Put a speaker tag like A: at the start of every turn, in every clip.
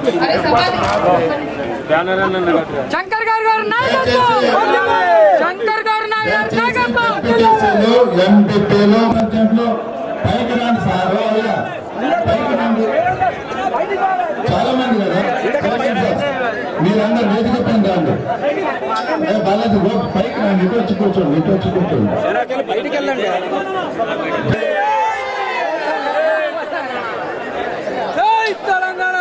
A: శంకర్ గారు గారు నాయకత్వం శంకర్ గారు నాయకత్వం
B: ఎంపీటీసీలు ఎంపీపీలు అధ్యక్షులు పైకి రాండి సార్ అయ్యా పైకి రాండి చాలా మంది కదా చూడండి సార్. మీరందరూ వేదిక పైన రండి ఏ బాలాజీ ఓ పైకి రండి ఇటు వచ్చి కూర్చోండి ఇటు వచ్చి కూర్చోండి
A: జై తెలంగాణ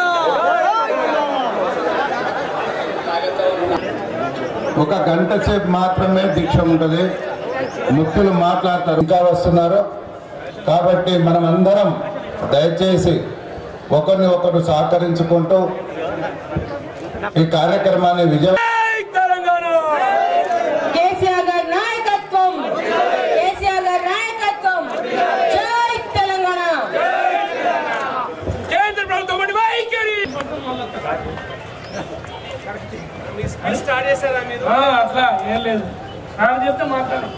B: ఒక గంట సేపు మాత్రమే దీక్ష ఉంటుంది ముక్తులు మాట్లాడతారు ఇంకా వస్తున్నారు కాబట్టి మనం అందరం దయచేసి ఒకరిని ఒకరు సహకరించుకుంటూ ఈ కార్యక్రమాన్ని విజయ
A: జై తెలంగాణ
C: కేసీఆర్ గారి నాయకత్వం కేసీఆర్ గారి నాయకత్వం జై తెలంగాణ
A: కేంద్ర ప్రభుత్వం వంటి వైఖరి స్టార్ట్ చేశారా మీరు అట్లా ఏం లేదు నాకు చెప్తే మాట్లాడు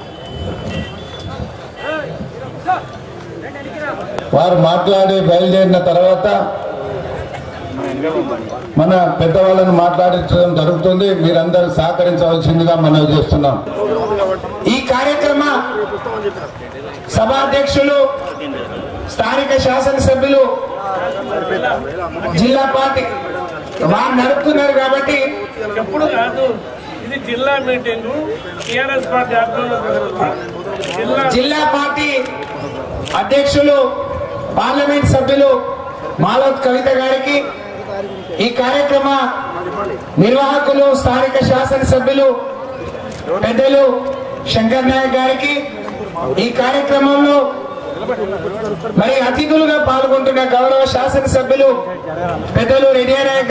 B: వారు మాట్లాడి బయలుదేరిన తర్వాత మన పెద్దవాళ్ళను మాట్లాడించడం జరుగుతుంది మీరందరూ సహకరించవలసిందిగా మనం చేస్తున్నాం
D: ఈ కార్యక్రమ సభాధ్యక్షులు స్థానిక శాసనసభ్యులు జిల్లా పార్టీ వారు నడుపుతున్నారు కాబట్టి
A: ఎప్పుడు కాదు ఇది జిల్లా మీటింగ్ టిఆర్ఎస్ పార్టీ ఆధ్వర్యంలో జరుగుతుంది. జిల్లా
D: జిల్లా పార్టీ అధ్యక్షులు పార్లమెంట్ సభ్యులు మాలవత్ కవిత గారికి ఈ కార్యక్రమ నిర్వాహకులు స్థానిక శాసనసభ్యులు పెద్దలు శంకర్ నాయక్ గారికి ఈ కార్యక్రమంలో మరి అతిథులుగా పాల్గొంటున్న గౌరవ శాసనసభ్యులు పెద్దలు రెడ్డి నాయక్